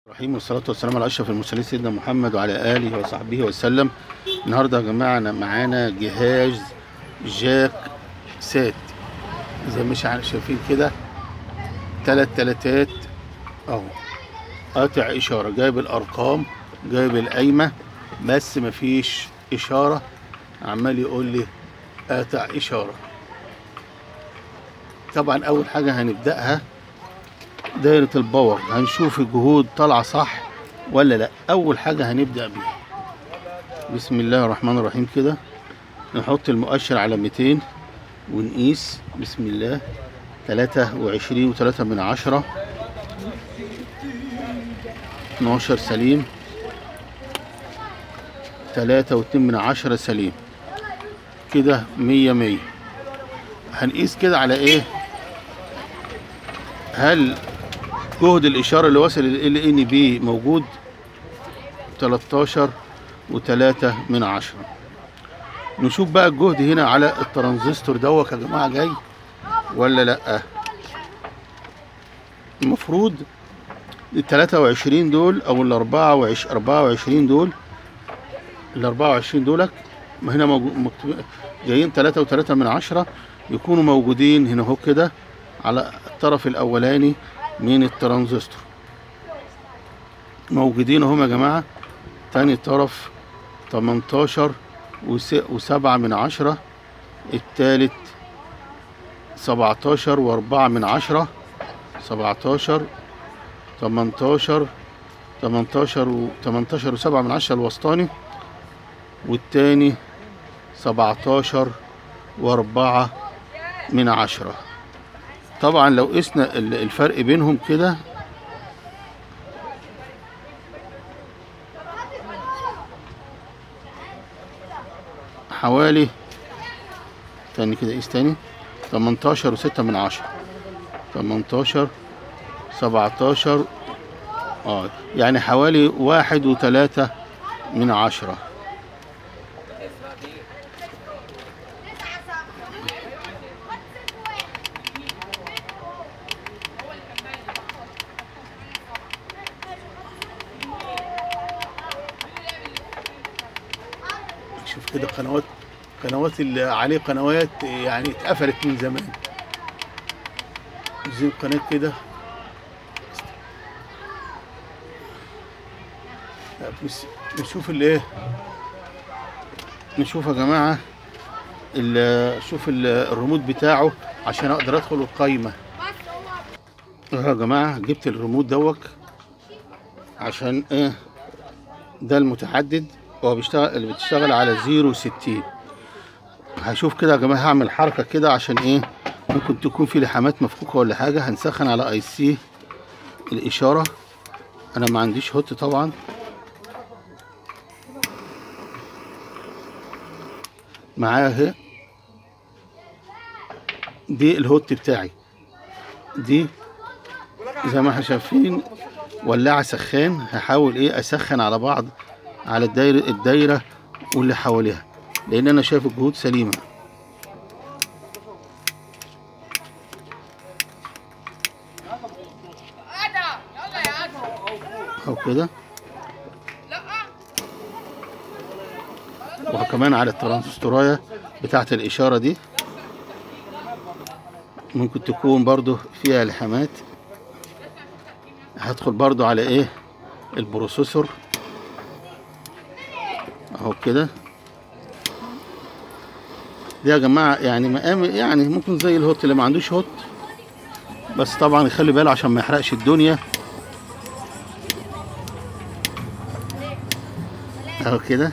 الرحيم والصلاة والسلام على أشرف المرسلين سيدنا محمد وعلى آله وصحبه وسلم النهاردة يا جماعة أنا معانا جهاز جاك سات زي ما احنا شايفين كده تلات تلاتات أهو قاطع إشارة جايب الأرقام جايب القايمة بس مفيش إشارة عمال يقول لي قاطع إشارة طبعا أول حاجة هنبدأها دايرة الباور هنشوف الجهود طالعة صح ولا لا أول حاجة هنبدأ بيها بسم الله الرحمن الرحيم كده نحط المؤشر على 200 ونقيس بسم الله 23 وتلاتة من عشرة 12 سليم تلاتة واتنين من عشرة سليم كده مية مية هنقيس كده على ايه هل جهد الإشارة اللي وصل ال ان بي موجود 13 وتلاتة من عشرة نشوف بقى الجهد هنا على الترانزستور دوت يا جماعة جاي ولا لأ المفروض ال 23 دول أو ال 24 دول ال 24 دولك ما هنا موجود مكتوب- جايين تلاتة وتلاتة من عشرة يكونوا موجودين هنا اهو كده على الطرف الأولاني من الترانزستور موجودين اهم يا جماعة تاني طرف 18 وس- وسبعة من عشرة التالت 17 وأربعة من عشرة 17 18 18 و 18 وسبعة من عشرة الوسطاني والتاني 17 وأربعة من عشرة طبعا لو قسنا ال- الفرق بينهم كده حوالي تاني كده قيس تاني 18 وستة من عشرة 18 17 اه يعني حوالي واحد وتلاتة من عشرة شوف كده قنوات قنوات اللي عليه قنوات يعني اتقفلت من زمان زي قناة كده بس نشوف الايه نشوف يا جماعة ال- شوف ال- الريموت بتاعه عشان اقدر ادخل القايمة اهو يا جماعة جبت الريموت دوت عشان ايه ده المتحدد هو بيشتغل اللي بتشتغل على زيرو ستين هشوف كده يا جماعة هعمل حركة كده عشان ايه ممكن تكون في لحامات مفكوكة ولا حاجة هنسخن على اي سي الاشارة انا ما عنديش هوت طبعا معايا اهي دي الهوت بتاعي دي زي ما احنا شايفين ولاعة سخان هحاول ايه اسخن على بعض على الدايرة الدايرة واللي حواليها لان انا شايف الجهود سليمة ادم يلا يا ادم او كده لا وكمان على الترانزستوراية بتاعت الإشارة دي ممكن تكون برضو فيها لحامات هدخل برضو على ايه البروسيسور اهو كده دي يا جماعة يعني مقام يعني ممكن زي الهوت اللي ما عندوش هوت بس طبعا يخلي باله عشان ما يحرقش الدنيا اهو كده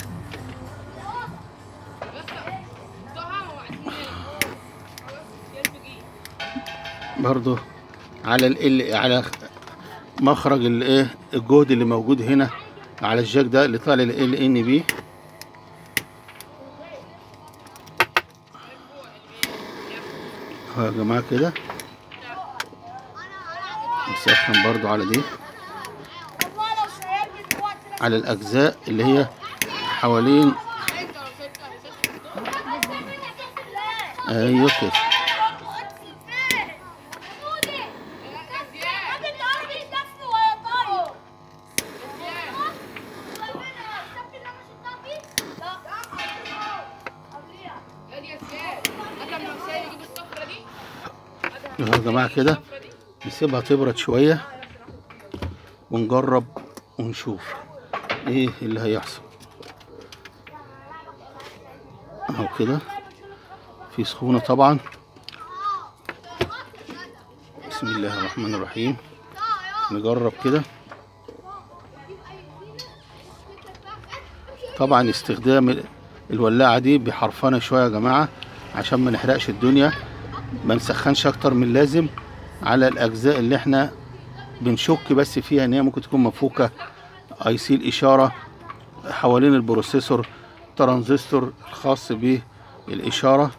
برضو على ال على مخرج الايه الجهد اللي موجود هنا على الجاك ده اللي طالع ال ان بي اهو يا جماعه كده نسخن برضو على دي على الاجزاء اللي هي حوالين ايوه كده اهو يا جماعه كده نسيبها تبرد شويه ونجرب ونشوف ايه اللي هيحصل اهو كده في سخونه طبعا بسم الله الرحمن الرحيم نجرب كده طبعا استخدام ال- الولاعة دي بحرفنة شوية يا جماعة عشان ما نحرقش الدنيا ما نسخنش اكتر من اللازم على الاجزاء اللي احنا بنشك بس فيها ان هي ممكن تكون مفكوكة اي سي الاشارة حوالين البروسيسور ترانزستور الخاص بالاشارة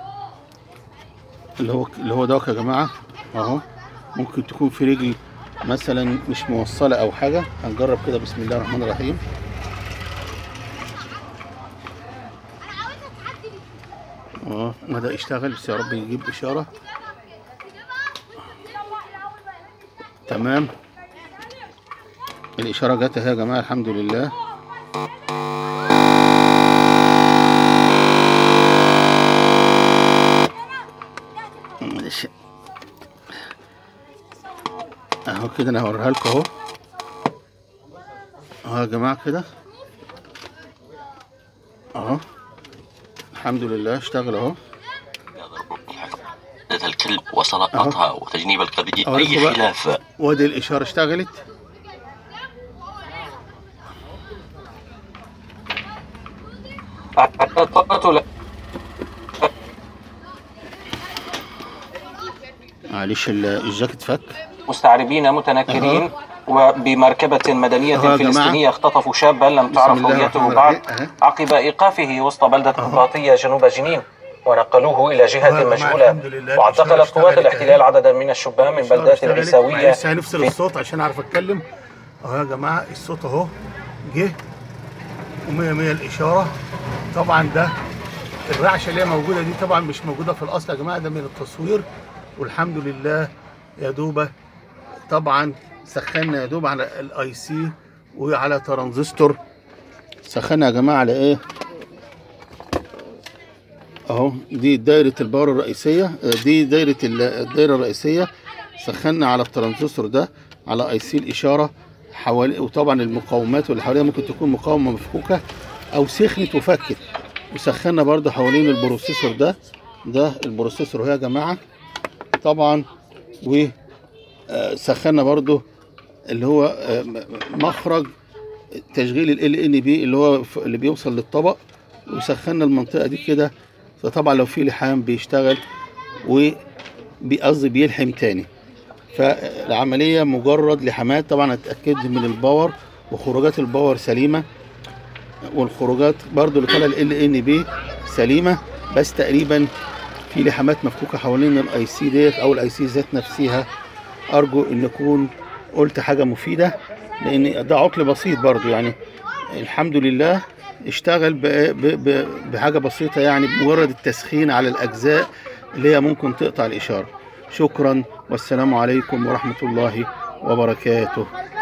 اللي هو اللي هو دوت يا جماعة اهو ممكن تكون في رجل مثلا مش موصلة او حاجة هنجرب كده بسم الله الرحمن الرحيم اه بدأ يشتغل بس يا رب يجيب إشارة تمام الإشارة جت اهي يا جماعة الحمد لله معلش اهو كده انا هوريها لكم اهو اهو يا جماعة كده اهو الحمد لله اشتغل اهو ذات الكلب وسلقطها وتجنيب القضية أوريكم أي بقى. خلاف وادي الإشارة اشتغلت القتل معلش ال- الجاكيت فك مستعربين متنكرين وبمركبة مدنية أهو يا جماعة. فلسطينية اختطفوا شابا لم بسم تعرف الله هويته الرحمن بعد الرحيم. أهي. عقب إيقافه وسط بلدة قباطية جنوب جنين ونقلوه إلى أهو يا جهة جماعة، مجهولة الحمد لله. واعتقلت الإشارة قوات اشتغلت الاحتلال أهي. عددا من الشبان من الإشارة بلدات اشتغلت. العيساوية معلش هنفصل في الصوت عشان اعرف اتكلم اهو يا جماعه الصوت اهو جه ومية مية الاشاره طبعا ده الرعشه اللي هي موجوده دي طبعا مش موجوده في الاصل يا جماعه ده من التصوير والحمد لله يا دوبه طبعا سخنا يا دوب على الاي سي وعلى ترانزستور سخنا يا جماعه على ايه اهو دي دايره الباور الرئيسيه آه، دي دايره ال- الدايره الرئيسيه سخنا على الترانزستور ده على اي سي الاشاره حوالي وطبعا المقاومات واللي حواليها ممكن تكون مقاومه مفكوكه او سخنت وفكت وسخنا برضو حوالين البروسيسور ده ده البروسيسور اهو يا جماعه طبعا و آه، سخنا برضو اللي هو آه، م- مخرج تشغيل ال ان بي اللي هو ف- اللي بيوصل للطبق وسخنا المنطقه دي كده فطبعا لو في لحام بيشتغل وقصدي بيلحم تاني فالعمليه مجرد لحامات طبعا اتاكدت من الباور وخروجات الباور سليمه والخروجات برضو اللي طالع ال ان بي سليمه بس تقريبا في لحامات مفكوكه حوالين الاي سي ديت او الاي سي ذات نفسها ارجو ان اكون قلت حاجه مفيده لان ده عطل بسيط برضو يعني الحمد لله اشتغل ب- ب- ب- بحاجه بسيطه يعني بمجرد التسخين على الاجزاء اللي هي ممكن تقطع الاشاره شكرا والسلام عليكم ورحمه الله وبركاته